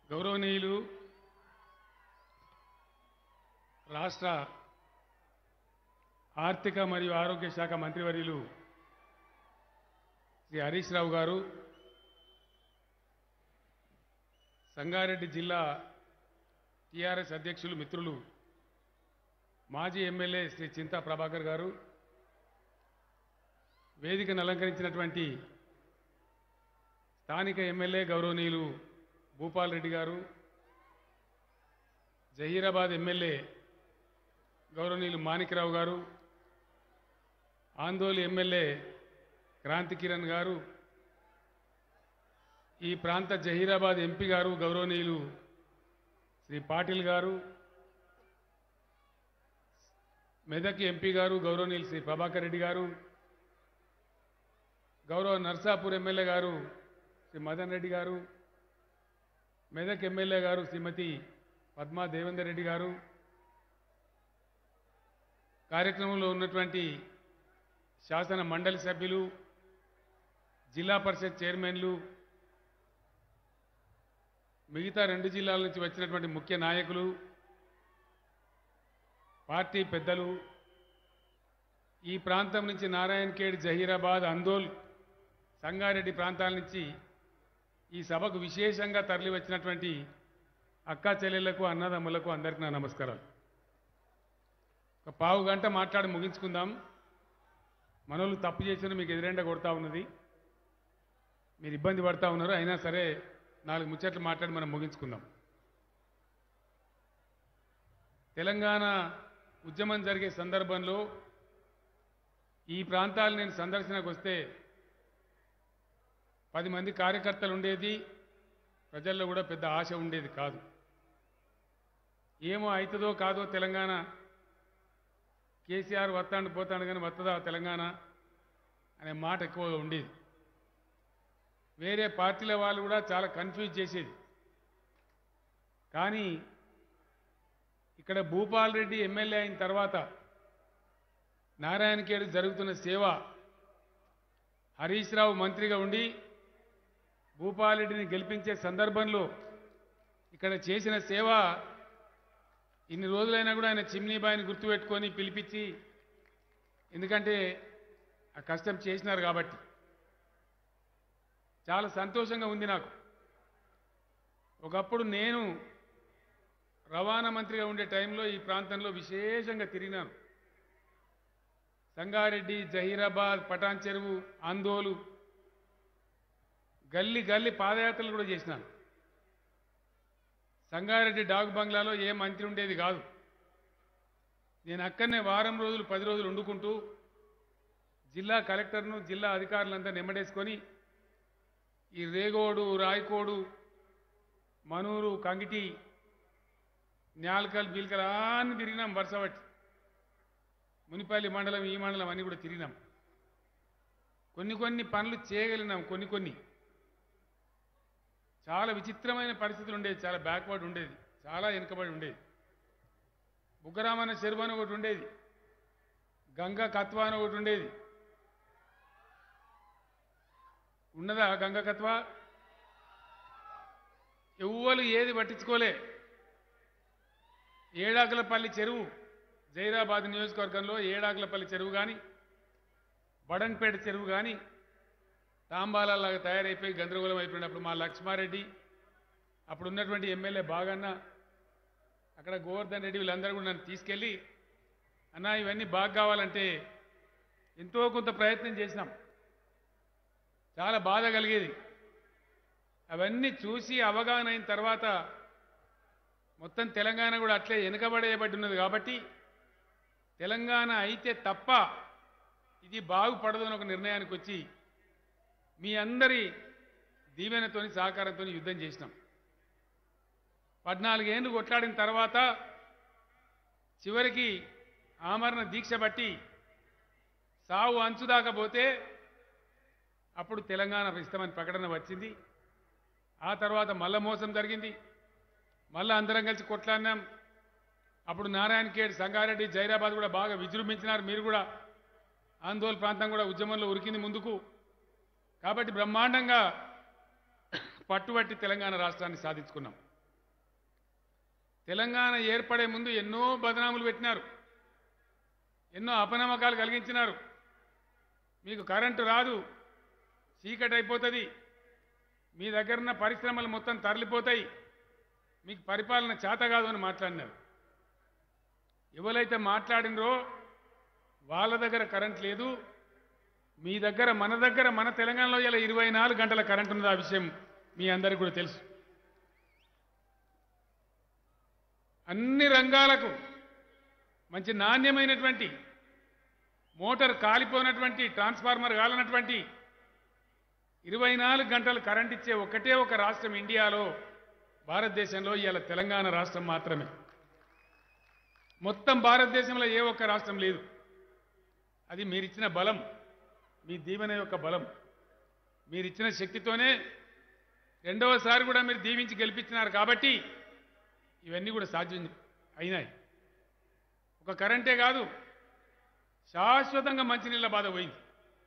గౌరవనీయులు రాష్ట్ర ఆర్థిక మరియు ఆరోగ్య శాఖ మంత్రివర్యులు శ్రీ హరీష్ రావు గారు సంగారెడ్డి జిల్లా టిఆర్ఎస్ అధ్యక్షులు మిత్రులు మాజీ ఎమ్మెల్యే శ్రీ చింతా ప్రభాకర్ గారు వేదికను అలంకరించినటువంటి స్థానిక ఎమ్మెల్యే గౌరవనీయులు భూపాల్ రెడ్డి గారు జహీరాబాద్ ఎమ్మెల్యే గౌరవనీయులు మాణిక్రావు గారు ఆందోళన ఎమ్మెల్యే క్రాంతి కిరణ్ గారు ఈ ప్రాంత జహీరాబాద్ ఎంపీ గారు గౌరవనీయులు శ్రీ పాటిల్ గారు మెదక్ ఎంపీ గారు గౌరవనీయులు శ్రీ ప్రభాకర్ రెడ్డి గారు గౌరవ నర్సాపూర్ ఎమ్మెల్యే గారు శ్రీ మదన్ రెడ్డి గారు మెదక్ ఎమ్మెల్యే గారు శ్రీమతి పద్మా దేవేందర్ రెడ్డి గారు కార్యక్రమంలో ఉన్నటువంటి శాసన మండలి సభ్యులు జిల్లా పరిషత్ చైర్మన్లు మిగతా రెండు జిల్లాల నుంచి వచ్చినటువంటి ముఖ్య నాయకులు పార్టీ పెద్దలు ఈ ప్రాంతం నుంచి నారాయణ్ ఖేడ్ జహీరాబాద్ అందోల్ సంగారెడ్డి ప్రాంతాల నుంచి ఈ సభకు విశేషంగా తరలి వచ్చినటువంటి అక్కా చెల్లెళ్లకు అన్నదమ్ములకు అందరికీ నా నమస్కారాలు ఒక పావు గంట మాట్లాడి ముగించుకుందాం మనోళ్ళు తప్పు చేసిన మీకు ఎదురెండ కొడతా ఉన్నది మీరు ఇబ్బంది పడతా ఉన్నారు అయినా సరే నాలుగు ముచ్చట్లు మాట్లాడి మనం ముగించుకుందాం తెలంగాణ ఉద్యమం జరిగే సందర్భంలో ఈ ప్రాంతాలు నేను సందర్శనకు వస్తే పది మంది కార్యకర్తలు ఉండేది ప్రజల్లో కూడా పెద్ద ఆశ ఉండేది కాదు ఏమో అవుతుందో కాదో తెలంగాణ కేసీఆర్ వస్తాడు పోతాడు కానీ వస్తుందా తెలంగాణ అనే మాట ఎక్కువగా ఉండేది వేరే పార్టీల వాళ్ళు కూడా చాలా కన్ఫ్యూజ్ చేసేది కానీ ఇక్కడ భూపాల్ రెడ్డి ఎమ్మెల్యే అయిన తర్వాత నారాయణఖేడ్ జరుగుతున్న సేవ హరీష్ రావు మంత్రిగా ఉండి భూపాలరెడ్డిని గెలిపించే సందర్భంలో ఇక్కడ చేసిన సేవ ఇన్ని రోజులైనా కూడా ఆయన చిమ్నీబాయిని గుర్తుపెట్టుకొని పిలిపించి ఎందుకంటే ఆ కష్టం చేసినారు కాబట్టి చాలా సంతోషంగా ఉంది నాకు ఒకప్పుడు నేను రవాణా మంత్రిగా ఉండే టైంలో ఈ ప్రాంతంలో విశేషంగా తిరిగినాను సంగారెడ్డి జహీరాబాద్ పటాన్ చెరువు ఆందోలు గల్లీ గల్లీ పాదయాత్రలు కూడా చేసినాను సంగారెడ్డి డాగ్ బంగ్లాలో ఏ మంత్రి ఉండేది కాదు నేను అక్కడనే వారం రోజులు పది రోజులు వండుకుంటూ జిల్లా కలెక్టర్ను జిల్లా అధికారులంతా నెమ్మడేసుకొని ఈ రేగోడు రాయకోడు మనూరు కంగిటి న్యాల్కల్ బీల్కల్ అన్ని తిరిగినాం వరుస బట్టి మునిపల్లి మండలం ఈ మండలం అన్ని కూడా తిరిగినాం కొన్ని కొన్ని పనులు చేయగలిగినాం కొన్ని కొన్ని చాలా విచిత్రమైన పరిస్థితులు ఉండేది చాలా బ్యాక్వర్డ్ ఉండేది చాలా వెనుకబడి ఉండేది బుగ్గరామన్న చెరువు అని ఒకటి ఉండేది గంగా కత్వా అని ఒకటి ఉండేది ఉన్నదా గంగా కత్వా ఎవ్వరు ఏది పట్టించుకోలే ఏడాకులపల్లి చెరువు జైరాబాద్ నియోజకవర్గంలో ఏడాకులపల్లి చెరువు కానీ బడంపేట చెరువు కానీ తాంబాలలాగా తయారైపోయి గందరగోళం అయిపోయినప్పుడు మా లక్ష్మారెడ్డి అప్పుడు ఉన్నటువంటి ఎమ్మెల్యే బాగన్న అక్కడ గోవర్ధన్ రెడ్డి వీళ్ళందరూ కూడా నన్ను తీసుకెళ్ళి అన్న ఇవన్నీ బాగా కావాలంటే ఎంతో కొంత ప్రయత్నం చేసినాం చాలా బాధ కలిగేది అవన్నీ చూసి అవగాహన అయిన తర్వాత మొత్తం తెలంగాణ కూడా అట్లే వెనుకబడేయబడి ఉన్నది కాబట్టి తెలంగాణ అయితే తప్ప ఇది బాగుపడదు అని ఒక నిర్ణయానికి వచ్చి మీ అందరి దీవెనతోని సహకారంతో యుద్ధం చేసినాం పద్నాలుగేళ్ళు కొట్లాడిన తర్వాత చివరికి ఆమరణ దీక్ష బట్టి సావు అంచుదాకా పోతే అప్పుడు తెలంగాణ ఇష్టమని ప్రకటన వచ్చింది ఆ తర్వాత మల్ల మోసం జరిగింది మళ్ళీ అందరం కలిసి కొట్లాడినాం అప్పుడు నారాయణ ఖేడ్ సంగారెడ్డి జైరాబాద్ కూడా బాగా విజృంభించినారు మీరు కూడా ఆందోళన ప్రాంతం కూడా ఉద్యమంలో ఉరికింది ముందుకు కాబట్టి బ్రహ్మాండంగా పట్టుబట్టి తెలంగాణ రాష్ట్రాన్ని సాధించుకున్నాం తెలంగాణ ఏర్పడే ముందు ఎన్నో బదనాములు పెట్టినారు ఎన్నో అపనమ్మకాలు కలిగించినారు మీకు కరెంటు రాదు చీకటి అయిపోతుంది మీ దగ్గర ఉన్న పరిశ్రమలు మొత్తం తరలిపోతాయి మీకు పరిపాలన చేత కాదు అని మాట్లాడినారు ఎవరైతే మాట్లాడినరో వాళ్ళ దగ్గర కరెంట్ లేదు మీ దగ్గర మన దగ్గర మన తెలంగాణలో ఇలా ఇరవై నాలుగు గంటల కరెంట్ ఉన్నది ఆ విషయం మీ అందరికీ కూడా తెలుసు అన్ని రంగాలకు మంచి నాణ్యమైనటువంటి మోటార్ కాలిపోయినటువంటి ట్రాన్స్ఫార్మర్ కాలినటువంటి ఇరవై నాలుగు గంటలు కరెంట్ ఇచ్చే ఒకటే ఒక రాష్ట్రం ఇండియాలో భారతదేశంలో ఇవాళ తెలంగాణ రాష్ట్రం మాత్రమే మొత్తం భారతదేశంలో ఏ ఒక్క రాష్ట్రం లేదు అది మీరిచ్చిన బలం మీ దీవెన యొక్క బలం మీరిచ్చిన శక్తితోనే రెండవసారి కూడా మీరు దీవించి గెలిపించినారు కాబట్టి ఇవన్నీ కూడా సాధ్యం అయినాయి ఒక కరెంటే కాదు శాశ్వతంగా మంచినీళ్ళ బాధ పోయింది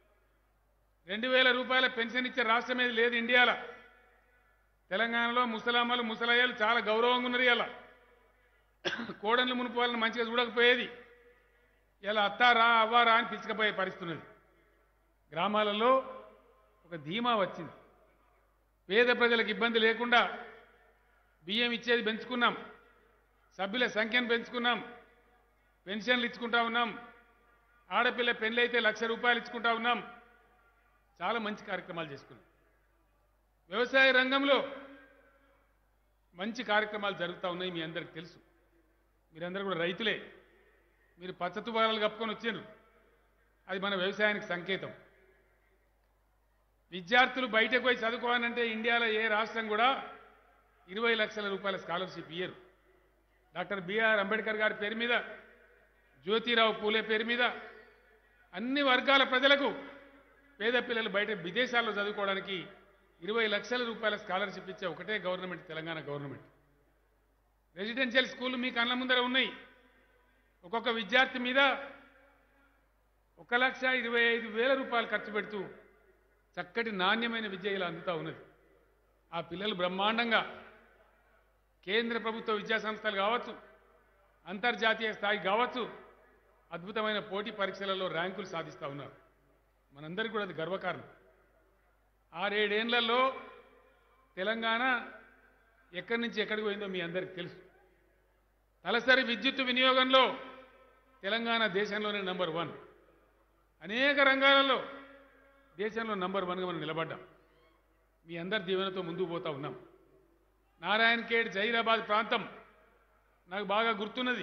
రెండు వేల రూపాయల పెన్షన్ ఇచ్చే రాష్ట్రం ఏది లేదు ఇండియాలో తెలంగాణలో ముసలామ్మలు ముసలయ్యలు చాలా గౌరవంగా ఉన్నారు ఇలా కోడన్లు మునుపు వాళ్ళని మంచిగా చూడకపోయేది ఇలా అత్తారా అవ్వారా అని పిలుచుకపోయే పరిస్థితి ఉన్నది గ్రామాలలో ఒక ధీమా వచ్చింది పేద ప్రజలకు ఇబ్బంది లేకుండా బియ్యం ఇచ్చేది పెంచుకున్నాం సభ్యుల సంఖ్యను పెంచుకున్నాం పెన్షన్లు ఇచ్చుకుంటా ఉన్నాం ఆడపిల్ల పెళ్ళి అయితే లక్ష రూపాయలు ఇచ్చుకుంటా ఉన్నాం చాలా మంచి కార్యక్రమాలు చేసుకున్నాం వ్యవసాయ రంగంలో మంచి కార్యక్రమాలు జరుగుతూ ఉన్నాయి మీ అందరికి తెలుసు మీరందరూ కూడా రైతులే మీరు పచ్చతువారాలు కప్పుకొని వచ్చారు అది మన వ్యవసాయానికి సంకేతం విద్యార్థులు బయటకు పోయి చదువుకోవాలంటే ఇండియాలో ఏ రాష్ట్రం కూడా ఇరవై లక్షల రూపాయల స్కాలర్షిప్ ఇయ్యరు డాక్టర్ బిఆర్ అంబేద్కర్ గారి పేరు మీద జ్యోతిరావు పూలే పేరు మీద అన్ని వర్గాల ప్రజలకు పేద పిల్లలు బయట విదేశాల్లో చదువుకోవడానికి ఇరవై లక్షల రూపాయల స్కాలర్షిప్ ఇచ్చే ఒకటే గవర్నమెంట్ తెలంగాణ గవర్నమెంట్ రెసిడెన్షియల్ స్కూళ్ళు మీ కళ్ళ ముందర ఉన్నాయి ఒక్కొక్క విద్యార్థి మీద ఒక లక్ష ఇరవై ఐదు వేల రూపాయలు ఖర్చు పెడుతూ చక్కటి నాణ్యమైన విద్య ఇలా అందుతా ఉన్నది ఆ పిల్లలు బ్రహ్మాండంగా కేంద్ర ప్రభుత్వ విద్యా సంస్థలు కావచ్చు అంతర్జాతీయ స్థాయి కావచ్చు అద్భుతమైన పోటీ పరీక్షలలో ర్యాంకులు సాధిస్తూ ఉన్నారు మనందరికీ కూడా అది గర్వకారణం ఆరేడేళ్లలో తెలంగాణ ఎక్కడి నుంచి ఎక్కడికి పోయిందో మీ అందరికీ తెలుసు తలసరి విద్యుత్ వినియోగంలో తెలంగాణ దేశంలోనే నంబర్ వన్ అనేక రంగాలలో దేశంలో నంబర్ వన్గా మనం నిలబడ్డాం మీ అందరి దీవెనతో ముందుకు పోతా ఉన్నాం నారాయణ ఖేడ్ జహీరాబాద్ ప్రాంతం నాకు బాగా గుర్తున్నది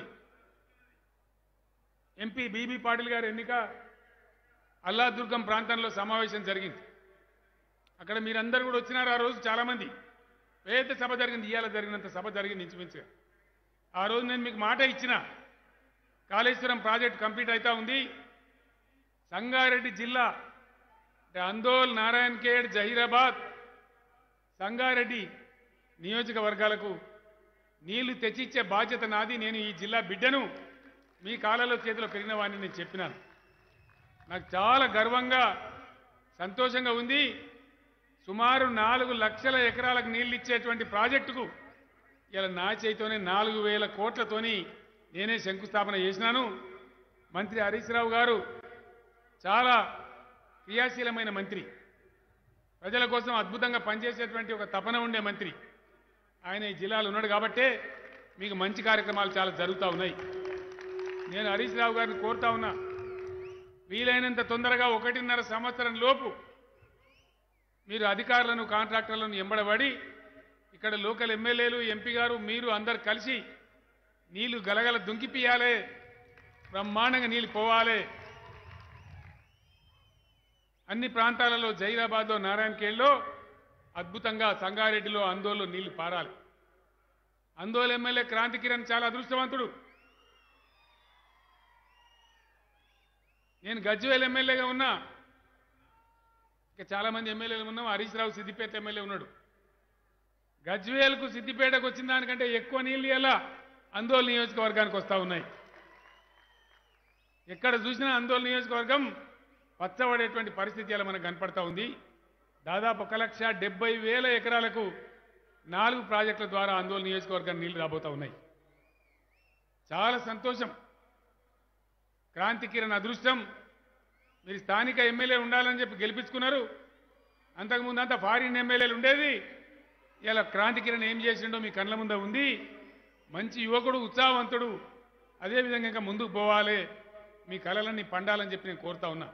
ఎంపీ బీబీ పాటిల్ గారి ఎన్నిక అల్లాదుర్గం ప్రాంతంలో సమావేశం జరిగింది అక్కడ మీరందరూ కూడా వచ్చినారు ఆ రోజు చాలామంది పెద్ద సభ జరిగింది ఇవాళ జరిగినంత సభ జరిగింది ఇంచుమించుగా ఆ రోజు నేను మీకు మాట ఇచ్చిన కాళేశ్వరం ప్రాజెక్ట్ కంప్లీట్ అవుతా ఉంది సంగారెడ్డి జిల్లా అంటే అందోల్ నారాయణ్ ఖేడ్ జహీరాబాద్ సంగారెడ్డి నియోజకవర్గాలకు నీళ్లు తెచ్చిచ్చే బాధ్యత నాది నేను ఈ జిల్లా బిడ్డను మీ కాళ్ళలో చేతిలో పెరిగిన వాడిని నేను చెప్పినాను నాకు చాలా గర్వంగా సంతోషంగా ఉంది సుమారు నాలుగు లక్షల ఎకరాలకు నీళ్లు ఇచ్చేటువంటి ప్రాజెక్టుకు ఇలా నా చేతితోనే నాలుగు వేల కోట్లతోని నేనే శంకుస్థాపన చేసినాను మంత్రి హరీష్ రావు గారు చాలా క్రియాశీలమైన మంత్రి ప్రజల కోసం అద్భుతంగా పనిచేసేటువంటి ఒక తపన ఉండే మంత్రి ఆయన ఈ జిల్లాలో ఉన్నాడు కాబట్టే మీకు మంచి కార్యక్రమాలు చాలా జరుగుతూ ఉన్నాయి నేను హరీష్ రావు గారిని కోరుతా ఉన్నా వీలైనంత తొందరగా ఒకటిన్నర సంవత్సరం లోపు మీరు అధికారులను కాంట్రాక్టర్లను ఎంబడబడి ఇక్కడ లోకల్ ఎమ్మెల్యేలు ఎంపీ గారు మీరు అందరు కలిసి నీళ్లు గలగల దుంకిపియాలే బ్రహ్మాండంగా నీళ్ళు పోవాలి అన్ని ప్రాంతాలలో జైరాబాద్లో నారాయణఖేడ్లో అద్భుతంగా సంగారెడ్డిలో అందోల్లో నీళ్లు పారాలి అందోల్ ఎమ్మెల్యే క్రాంతి కిరణ్ చాలా అదృష్టవంతుడు నేను గజ్వేల్ ఎమ్మెల్యేగా ఉన్నా ఇంకా చాలా మంది ఎమ్మెల్యేలు ఉన్నాం హరీష్ రావు సిద్దిపేట ఎమ్మెల్యే ఉన్నాడు గజ్వేల్కు సిద్దిపేటకు వచ్చిన దానికంటే ఎక్కువ నీళ్ళు ఎలా అందోల్ నియోజకవర్గానికి వస్తూ ఉన్నాయి ఎక్కడ చూసినా అందోల్ నియోజకవర్గం పచ్చబడేటువంటి పరిస్థితి ఇలా మనకు కనపడతా ఉంది దాదాపు ఒక లక్ష డెబ్బై వేల ఎకరాలకు నాలుగు ప్రాజెక్టుల ద్వారా ఆందోళన నియోజకవర్గానికి నీళ్లు రాబోతా ఉన్నాయి చాలా సంతోషం క్రాంతి కిరణ్ అదృష్టం మీరు స్థానిక ఎమ్మెల్యే ఉండాలని చెప్పి గెలిపించుకున్నారు అంతకుముందు అంతా ఫారిన్ ఎమ్మెల్యేలు ఉండేది ఇలా క్రాంతి కిరణ్ ఏం చేసిండో మీ కళ్ళ ముందే ఉంది మంచి యువకుడు ఉత్సాహవంతుడు అదేవిధంగా ఇంకా ముందుకు పోవాలి మీ కళలన్నీ పండాలని చెప్పి నేను కోరుతా ఉన్నా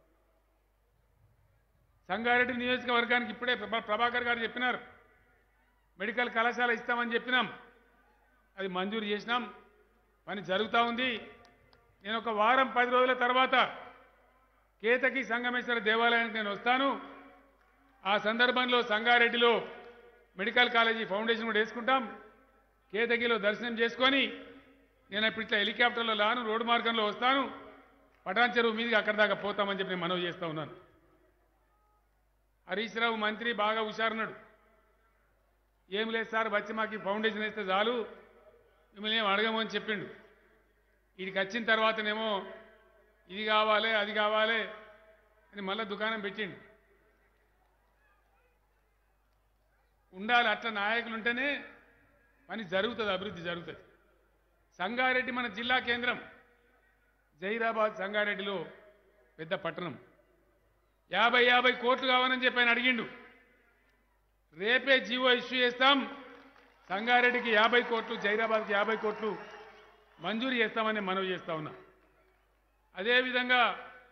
సంగారెడ్డి నియోజకవర్గానికి ఇప్పుడే ప్రభా- ప్రభాకర్ గారు చెప్పినారు మెడికల్ కళాశాల ఇస్తామని చెప్పినాం అది మంజూరు చేసినాం పని జరుగుతూ ఉంది నేను ఒక వారం పది రోజుల తర్వాత కేతకి సంగమేశ్వర దేవాలయానికి నేను వస్తాను ఆ సందర్భంలో సంగారెడ్డిలో మెడికల్ కాలేజీ ఫౌండేషన్ కూడా వేసుకుంటాం కేతగిలో దర్శనం చేసుకొని నేను ఇప్పుడు ఇట్లా హెలికాప్టర్లో లాను రోడ్డు మార్గంలో వస్తాను పటాన్ చెరువు మీదకి అక్కడి దాకా పోతామని చెప్పి నేను మనవి చేస్తా ఉన్నాను హరీష్ రావు మంత్రి బాగా హుషారున్నాడు ఏం లేదు సార్ వచ్చి మాకు ఈ ఫౌండేషన్ వేస్తే చాలు మిమ్మల్ని ఏం అడగము అని చెప్పిండు వీడికి వచ్చిన తర్వాతనేమో ఇది కావాలి అది కావాలి అని మళ్ళీ దుకాణం పెట్టిండు ఉండాలి అట్లా నాయకులు ఉంటేనే పని జరుగుతుంది అభివృద్ధి జరుగుతుంది సంగారెడ్డి మన జిల్లా కేంద్రం జైరాబాద్ సంగారెడ్డిలో పెద్ద పట్టణం యాభై యాభై కోట్లు కావాలని చెప్పి ఆయన అడిగిండు రేపే జీవో ఇష్యూ చేస్తాం సంగారెడ్డికి యాభై కోట్లు జైరాబాద్కి యాభై కోట్లు మంజూరు చేస్తామని మనవి చేస్తా ఉన్నా అదేవిధంగా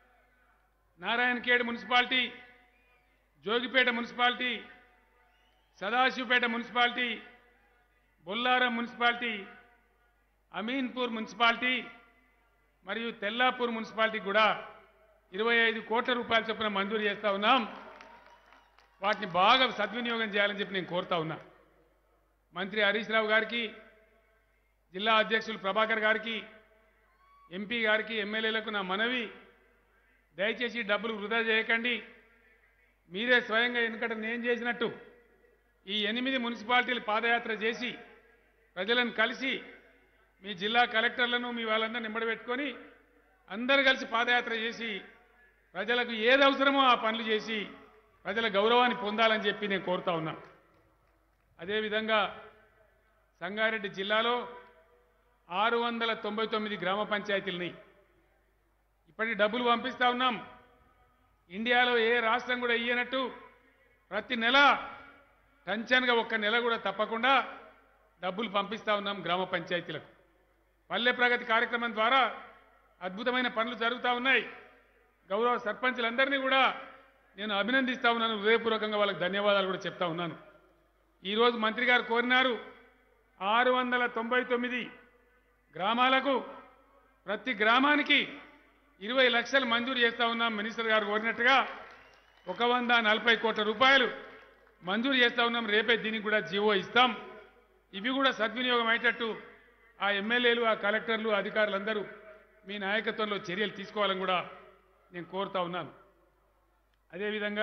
Narayankhed municipality Jogipet municipality Sadasivpet municipality Bollaram municipality Ameenpur municipality మరియు తెల్లాపూర్ మున్సిపాలిటీ కూడా ఇరవై ఐదు కోట్ల రూపాయల చొప్పున మంజూరు చేస్తా ఉన్నాం వాటిని బాగా సద్వినియోగం చేయాలని చెప్పి నేను కోరుతా ఉన్నా మంత్రి హరీష్ రావు గారికి జిల్లా అధ్యక్షులు ప్రభాకర్ గారికి ఎంపీ గారికి ఎమ్మెల్యేలకు నా మనవి దయచేసి డబ్బులు వృధా చేయకండి మీరే స్వయంగా ఎందుకంటే నేను చేసినట్టు ఈ ఎనిమిది మున్సిపాలిటీలు పాదయాత్ర చేసి ప్రజలను కలిసి మీ జిల్లా కలెక్టర్లను మీ వాళ్ళందరినీ నింబడబెట్టుకొని అందరూ కలిసి పాదయాత్ర చేసి ప్రజలకు ఏది అవసరమో ఆ పనులు చేసి ప్రజల గౌరవాన్ని పొందాలని చెప్పి నేను కోరుతా ఉన్నా అదేవిధంగా సంగారెడ్డి జిల్లాలో ఆరు వందల తొంభై తొమ్మిది గ్రామ పంచాయతీలని ఇప్పటికి డబ్బులు పంపిస్తా ఉన్నాం ఇండియాలో ఏ రాష్ట్రం కూడా ఇయ్యనట్టు ప్రతి నెల టంచన్గా ఒక్క నెల కూడా తప్పకుండా డబ్బులు పంపిస్తా ఉన్నాం గ్రామ పంచాయతీలకు పల్లె ప్రగతి కార్యక్రమం ద్వారా అద్భుతమైన పనులు జరుగుతూ ఉన్నాయి గౌరవ సర్పంచులందరినీ కూడా నేను అభినందిస్తా ఉన్నాను హృదయపూర్వకంగా వాళ్ళకి ధన్యవాదాలు కూడా చెప్తా ఉన్నాను ఈరోజు మంత్రి గారు కోరినారు ఆరు వందల తొంభై తొమ్మిది గ్రామాలకు ప్రతి గ్రామానికి ఇరవై లక్షలు మంజూరు చేస్తా ఉన్నాం మినిస్టర్ గారు కోరినట్టుగా ఒక వంద నలభై కోట్ల రూపాయలు మంజూరు చేస్తా ఉన్నాం రేపే దీనికి కూడా జీవో ఇస్తాం ఇవి కూడా సద్వినియోగం అయ్యేటట్టు ఆ ఎమ్మెల్యేలు ఆ కలెక్టర్లు అధికారులందరూ మీ నాయకత్వంలో చర్యలు తీసుకోవాలని కూడా నేను కోరుతా ఉన్నాను అదేవిధంగా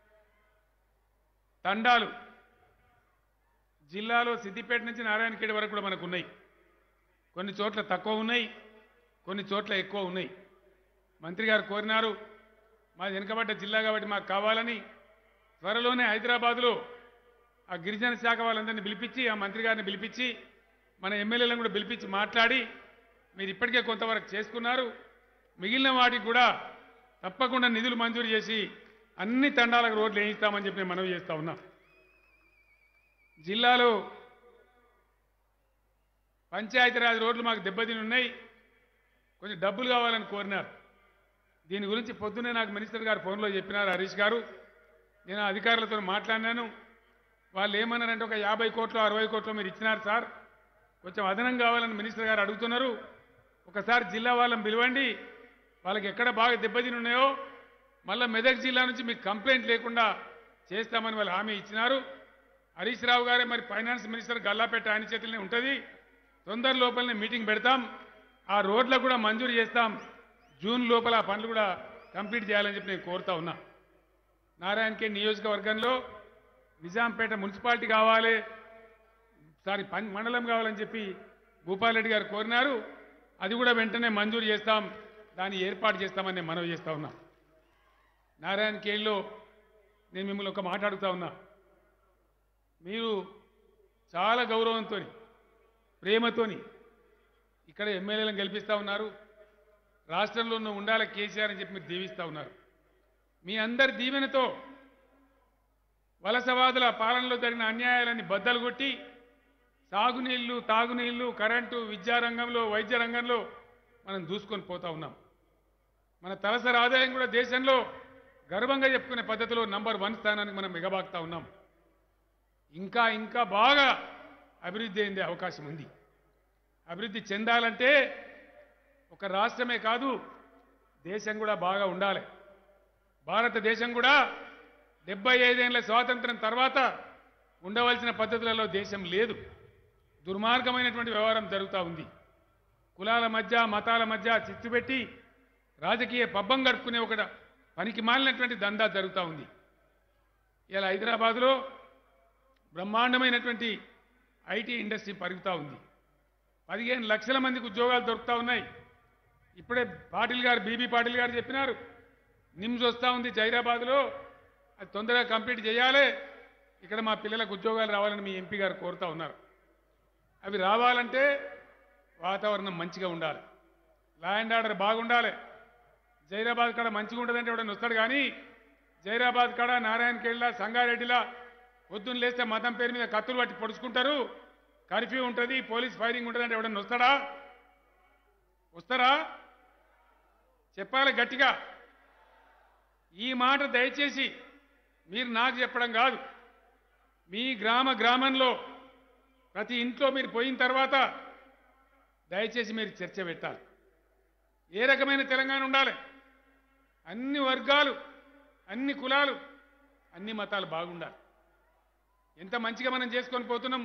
తండాలు జిల్లాలో సిద్దిపేట నుంచి నారాయణఖేడ్ వరకు కూడా మనకు ఉన్నాయి కొన్ని చోట్ల తక్కువ ఉన్నాయి కొన్ని చోట్ల ఎక్కువ ఉన్నాయి మంత్రి గారు కోరినారు మాది వెనుకబడ్డ జిల్లా కాబట్టి మాకు కావాలని త్వరలోనే హైదరాబాద్లో ఆ గిరిజన శాఖ వాళ్ళందరినీ పిలిపించి ఆ మంత్రి గారిని పిలిపించి మన ఎమ్మెల్యేలను కూడా పిలిపించి మాట్లాడి మీరు ఇప్పటికే కొంతవరకు చేసుకున్నారు మిగిలిన వాటికి కూడా తప్పకుండా నిధులు మంజూరు చేసి అన్ని తండాలకు రోడ్లు వేయిస్తామని చెప్పి నేను మనవి చేస్తా ఉన్నా జిల్లాలో పంచాయతీరాజ్ రోడ్లు మాకు దెబ్బతిని ఉన్నాయి కొంచెం డబ్బులు కావాలని కోరినారు దీని గురించి పొద్దున్నే నాకు మినిస్టర్ గారు ఫోన్లో చెప్పినారు హరీష్ గారు నేను ఆ అధికారులతో మాట్లాడినాను వాళ్ళు ఏమన్నారంటే ఒక యాభై కోట్లు అరవై కోట్లు మీరు ఇచ్చినారు సార్ కొంచెం అదనం కావాలని మినిస్టర్ గారు అడుగుతున్నారు ఒకసారి జిల్లా వాళ్ళని పిలవండి వాళ్ళకి ఎక్కడ బాగా దెబ్బతిని ఉన్నాయో మళ్ళీ మెదక్ జిల్లా నుంచి మీకు కంప్లైంట్ లేకుండా చేస్తామని వాళ్ళు హామీ ఇచ్చినారు హరీష్ రావు గారే మరి ఫైనాన్స్ మినిస్టర్ గల్లాపేట ఆయన చేతుల్లోనే ఉంటుంది తొందర లోపలనే మీటింగ్ పెడతాం ఆ రోడ్లకు కూడా మంజూరు చేస్తాం జూన్ లోపల ఆ పనులు కూడా కంప్లీట్ చేయాలని చెప్పి నేను కోరుతా ఉన్నా నారాయణకే నియోజకవర్గంలో నిజాంపేట మున్సిపాలిటీ కావాలి సారీ పం- మండలం కావాలని చెప్పి భూపాలరెడ్డి గారు కోరినారు అది కూడా వెంటనే మంజూరు చేస్తాం దాన్ని ఏర్పాటు చేస్తామని నేను మనవి చేస్తా ఉన్నా నారాయణ కేళ్ళలో నేను మిమ్మల్ని ఒక మాట అడుగుతా ఉన్నా మీరు చాలా గౌరవంతో ప్రేమతోని ఇక్కడ ఎమ్మెల్యేలను గెలిపిస్తా ఉన్నారు రాష్ట్రంలో ఉన్న ఉండాలి కేసీఆర్ అని చెప్పి మీరు దీవిస్తా ఉన్నారు మీ అందరి దీవెనతో వలసవాదుల పాలనలో జరిగిన అన్యాయాలన్నీ బద్దలు కొట్టి సాగునీళ్లు తాగునీళ్లు కరెంటు విద్యారంగంలో వైద్య రంగంలో మనం దూసుకొని పోతా ఉన్నాం మన తలసరి ఆదాయం కూడా దేశంలో గర్వంగా చెప్పుకునే పద్ధతిలో నంబర్ వన్ స్థానానికి మనం మిగబాక్తా ఉన్నాం ఇంకా ఇంకా బాగా అభివృద్ధి అయిందే అవకాశం ఉంది అభివృద్ధి చెందాలంటే ఒక రాష్ట్రమే కాదు దేశం కూడా బాగా ఉండాలి భారతదేశం కూడా డెబ్బై ఐదేళ్ల స్వాతంత్రం తర్వాత ఉండవలసిన పద్ధతులలో దేశం లేదు దుర్మార్గమైనటువంటి వ్యవహారం జరుగుతూ ఉంది కులాల మధ్య మతాల మధ్య చిచ్చు పెట్టి రాజకీయ పబ్బం గడుపుకునే ఒక పనికి మాలినటువంటి దందా జరుగుతూ ఉంది ఇలా హైదరాబాదులో బ్రహ్మాండమైనటువంటి ఐటీ ఇండస్ట్రీ పరుగుతూ ఉంది పదిహేను లక్షల మందికి ఉద్యోగాలు దొరుకుతూ ఉన్నాయి ఇప్పుడే పాటిల్ గారు బీబీ పాటిల్ గారు చెప్పినారు నిమ్స్ వస్తూ ఉంది జైరాబాద్లో అది తొందరగా కంప్లీట్ చేయాలి ఇక్కడ మా పిల్లలకు ఉద్యోగాలు రావాలని మీ ఎంపీ గారు కోరుతా ఉన్నారు అవి రావాలంటే వాతావరణం మంచిగా ఉండాలి లా అండ్ ఆర్డర్ బాగుండాలి జైరాబాద్ కాడ మంచిగా ఉంటుందంటే ఎవడన్నా వస్తాడు కానీ జైరాబాద్ కాడ నారాయణ కేళ్ళ సంగారెడ్డిలా పొద్దున్న లేస్తే మతం పేరు మీద కత్తులు పట్టి పొడుచుకుంటారు కర్ఫ్యూ ఉంటుంది పోలీస్ ఫైరింగ్ ఉంటుందంటే ఎవడన్నా వస్తాడా వస్తారా చెప్పాలి గట్టిగా ఈ మాట దయచేసి మీరు నాకు చెప్పడం కాదు మీ గ్రామ గ్రామంలో ప్రతి ఇంట్లో మీరు పోయిన తర్వాత దయచేసి మీరు చర్చ పెట్టాలి ఏ రకమైన తెలంగాణ ఉండాలి అన్ని వర్గాలు అన్ని కులాలు అన్ని మతాలు బాగుండాలి ఎంత మంచిగా మనం చేసుకొని పోతున్నాం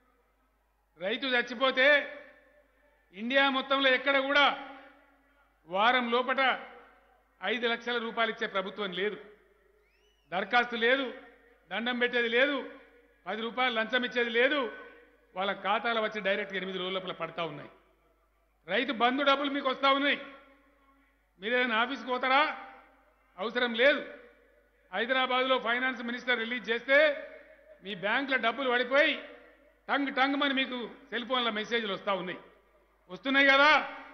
రైతు చచ్చిపోతే ఇండియా మొత్తంలో ఎక్కడ కూడా వారం లోపట ఐదు లక్షల రూపాయలు ఇచ్చే ప్రభుత్వం లేదు దరఖాస్తు లేదు దండం పెట్టేది లేదు పది రూపాయలు లంచం ఇచ్చేది లేదు వాళ్ళ ఖాతాలో వచ్చి డైరెక్ట్ ఎనిమిది రోజుల లోపల పడతా ఉన్నాయి రైతు బంధు డబ్బులు మీకు వస్తూ ఉన్నాయి మీరేదైనా ఆఫీస్కి పోతారా అవసరం లేదు హైదరాబాద్లో ఫైనాన్స్ మినిస్టర్ రిలీజ్ చేస్తే మీ బ్యాంకులో డబ్బులు పడిపోయి టంగ్ టంగ్ అని మీకు సెల్ ఫోన్ల మెసేజ్లు వస్తూ ఉన్నాయి వస్తున్నాయి కదా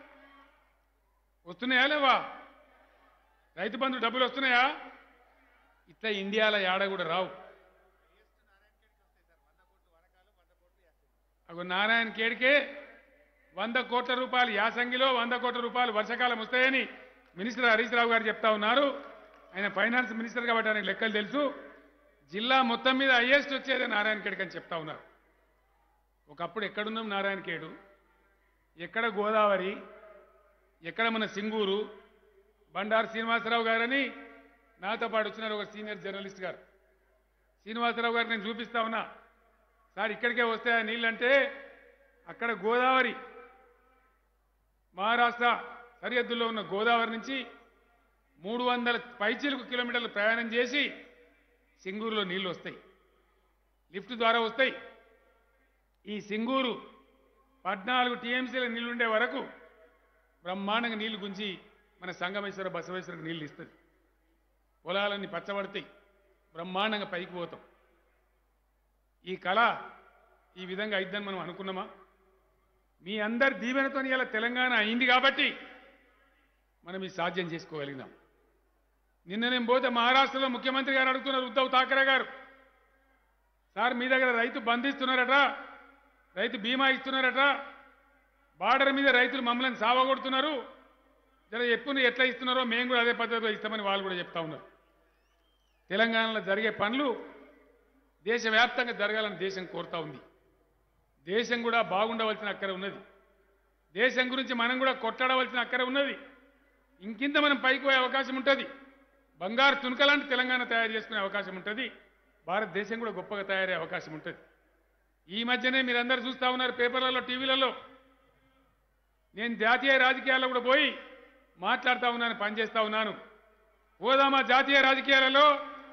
వస్తున్నాయా లేవా రైతు బంధు డబ్బులు వస్తున్నాయా ఇట్లా ఇండియాలో ఏడ కూడా రావు అగో నారాయణ కేడికే వంద కోట్ల రూపాయలు యాసంగిలో వంద కోట్ల రూపాయలు వర్షాకాలం వస్తాయని మినిస్టర్ హరీష్ రావు గారు చెప్తా ఉన్నారు ఆయన ఫైనాన్స్ మినిస్టర్ కాబట్టి ఆయనకు లెక్కలు తెలుసు జిల్లా మొత్తం మీద హైయెస్ట్ వచ్చేదే నారాయణ ఖేడ్కి అని చెప్తా ఉన్నారు ఒకప్పుడు ఎక్కడున్నాం నారాయణ ఖేడు ఎక్కడ గోదావరి ఎక్కడ మన సింగూరు బండారు శ్రీనివాసరావు గారని నాతో పాటు వచ్చినారు ఒక సీనియర్ జర్నలిస్ట్ గారు శ్రీనివాసరావు గారు నేను చూపిస్తా ఉన్నా సార్ ఇక్కడికే వస్తాయా నీళ్ళంటే అక్కడ గోదావరి మహారాష్ట్ర సరిహద్దుల్లో ఉన్న గోదావరి నుంచి మూడు వందల పైచీలకు కిలోమీటర్లు ప్రయాణం చేసి సింగూరులో నీళ్లు వస్తాయి లిఫ్ట్ ద్వారా వస్తాయి ఈ సింగూరు పద్నాలుగు టీఎంసీల నీళ్లుండే వరకు బ్రహ్మాండంగా నీళ్లు గుంచి మన సంగమేశ్వర బసవేశ్వరకు నీళ్లు ఇస్తుంది పొలాలన్నీ పచ్చబడతాయి బ్రహ్మాండంగా పైకి పోతాం ఈ కళ ఈ విధంగా అయిద్దని మనం అనుకున్నామా మీ అందరి దీవెనతో ఇలా తెలంగాణ అయింది కాబట్టి మనం ఈ సాధ్యం చేసుకోగలిగినాం నిన్న నేను పోతే మహారాష్ట్రలో ముఖ్యమంత్రి గారు అడుగుతున్నారు ఉద్ధవ్ ఠాకరే గారు సార్ మీ దగ్గర రైతు బంధిస్తున్నారట రైతు బీమా ఇస్తున్నారట బార్డర్ మీద రైతులు మమ్మల్ని సావగొడుతున్నారు జర ఎప్పుడు ఎట్లా ఇస్తున్నారో మేము కూడా అదే పద్ధతిలో ఇస్తామని వాళ్ళు కూడా చెప్తా ఉన్నారు తెలంగాణలో జరిగే పనులు దేశవ్యాప్తంగా జరగాలని దేశం కోరుతా ఉంది దేశం కూడా బాగుండవలసిన అక్కర ఉన్నది దేశం గురించి మనం కూడా కొట్లాడవలసిన అక్కర ఉన్నది ఇంకింత మనం పైకి పోయే అవకాశం ఉంటుంది బంగారు తునకలాంటి తెలంగాణ తయారు చేసుకునే అవకాశం ఉంటుంది భారతదేశం కూడా గొప్పగా తయారయ్యే అవకాశం ఉంటుంది ఈ మధ్యనే మీరందరూ చూస్తా ఉన్నారు పేపర్లలో టీవీలలో నేను జాతీయ రాజకీయాల్లో కూడా పోయి మాట్లాడుతూ ఉన్నాను పనిచేస్తా ఉన్నాను పోదామా జాతీయ రాజకీయాలలో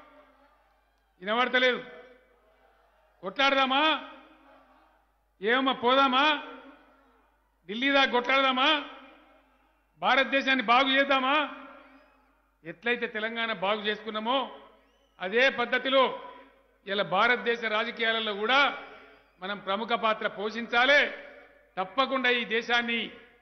వినబడతలేదు కొట్లాడదామా ఏమమ్మా పోదామా ఢిల్లీ దాకా కొట్లాడదామా భారతదేశాన్ని బాగు చేద్దామా ఎట్లయితే తెలంగాణ బాగు చేసుకున్నామో అదే పద్ధతిలో ఇలా భారతదేశ రాజకీయాలలో కూడా మనం ప్రముఖ పాత్ర పోషించాలి తప్పకుండా ఈ దేశాన్ని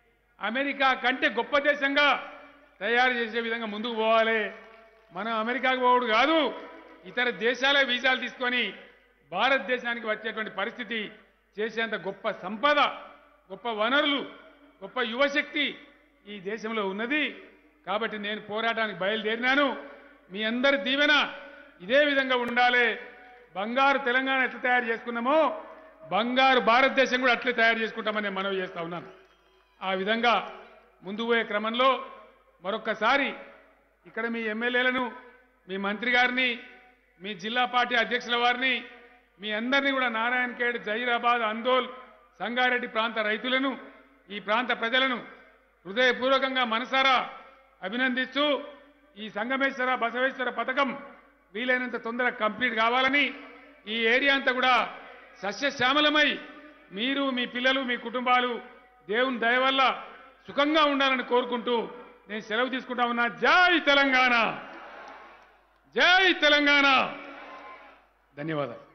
అమెరికా కంటే గొప్ప దేశంగా తయారు చేసే విధంగా ముందుకు పోవాలి మనం అమెరికాకు పోవడు కాదు ఇతర దేశాల వీసాలు తీసుకొని భారతదేశానికి వచ్చేటువంటి పరిస్థితి చేసేంత గొప్ప సంపద గొప్ప వనరులు గొప్ప యువశక్తి ఈ దేశంలో ఉన్నది కాబట్టి నేను పోరాటానికి బయలుదేరినాను మీ అందరి దీవెన ఇదే విధంగా ఉండాలి బంగారు తెలంగాణ ఎట్లా తయారు చేసుకున్నామో బంగారు భారతదేశం కూడా అట్లే తయారు చేసుకుంటామని నేను మనవి చేస్తా ఉన్నాను ఆ విధంగా ముందు పోయే క్రమంలో మరొక్కసారి ఇక్కడ మీ ఎమ్మెల్యేలను మీ మంత్రి గారిని మీ జిల్లా పార్టీ అధ్యక్షుల వారిని మీ అందరినీ కూడా నారాయణ ఖేడ్ జహీరాబాద్ అందోల్ సంగారెడ్డి ప్రాంత రైతులను ఈ ప్రాంత ప్రజలను హృదయపూర్వకంగా మనసారా అభినందిస్తూ ఈ సంగమేశ్వర బసవేశ్వర పథకం వీలైనంత తొందరగా కంప్లీట్ కావాలని ఈ ఏరియా అంతా కూడా సస్యశ్యామలమై మీరు మీ పిల్లలు మీ కుటుంబాలు దేవుని దయ వల్ల సుఖంగా ఉండాలని కోరుకుంటూ నేను సెలవు తీసుకుంటా ఉన్నా జై తెలంగాణ జై తెలంగాణ ధన్యవాదాలు